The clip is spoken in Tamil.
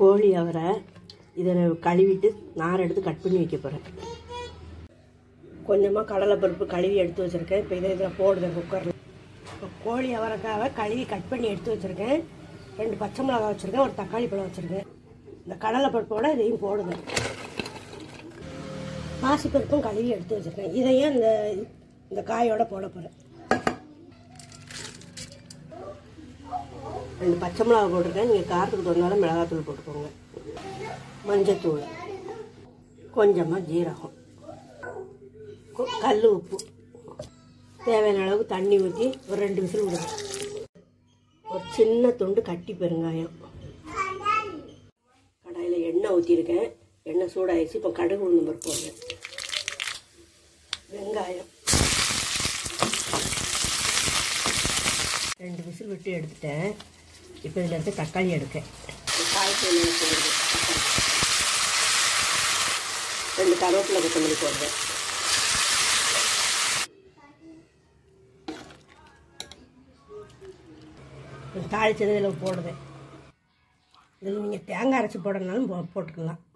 கோழி அவரை இதை கழுவிட்டு நார் எடுத்து கட் பண்ணி வைக்க போகிறேன் கொஞ்சமாக கடலைப்பருப்பு கழுவி எடுத்து வச்சுருக்கேன் இப்போ இதை இதில் போடுதேன் குக்கரில் இப்போ கோழி அவரைக்காவை கழுவி கட் பண்ணி எடுத்து வச்சுருக்கேன் ரெண்டு பச்சை மிளகாய் வச்சுருக்கேன் ஒரு தக்காளி பழம் வச்சுருக்கேன் இந்த கடலைப்பருப்போட இதையும் போடுதேன் பாசிப்பருப்பும் கழுவி எடுத்து வச்சுருக்கேன் இதையும் இந்த இந்த காயோட போட போகிறேன் ரெண்டு பச்சை மிளகா போட்டிருக்கேன் நீங்கள் காரத்துக்கு தகுந்தாலும் மிளகாத்தூள் போட்டுக்கோங்க மஞ்சத்தூள் கொஞ்சமாக ஜீரகம் கொ- கல் உப்பு தேவையான அளவுக்கு தண்ணி ஊற்றி ஒரு ரெண்டு விசில் விடுங்க ஒரு சின்ன துண்டு கட்டி பெருங்காயம் கடாயில் எண்ணெய் ஊற்றிருக்கேன் எண்ணெய் சூடாயிடுச்சு இப்போ கடுகு உளுந்து பருப்பு போடுறேன் வெங்காயம் ரெண்டு விசில் விட்டு எடுத்துட்டேன் இப்போ இதில் இருக்க தக்காளி எடுக்கேன் காய்ச்சல் போடுறது ரெண்டு கருவேப்பிலை கொத்தமல்லி போடுறேன் தாளிச்சது இதில் போடுவேன் இதில் நீங்கள் தேங்காய் அரைச்சி போடுறதுனாலும் போ போட்டுக்கலாம்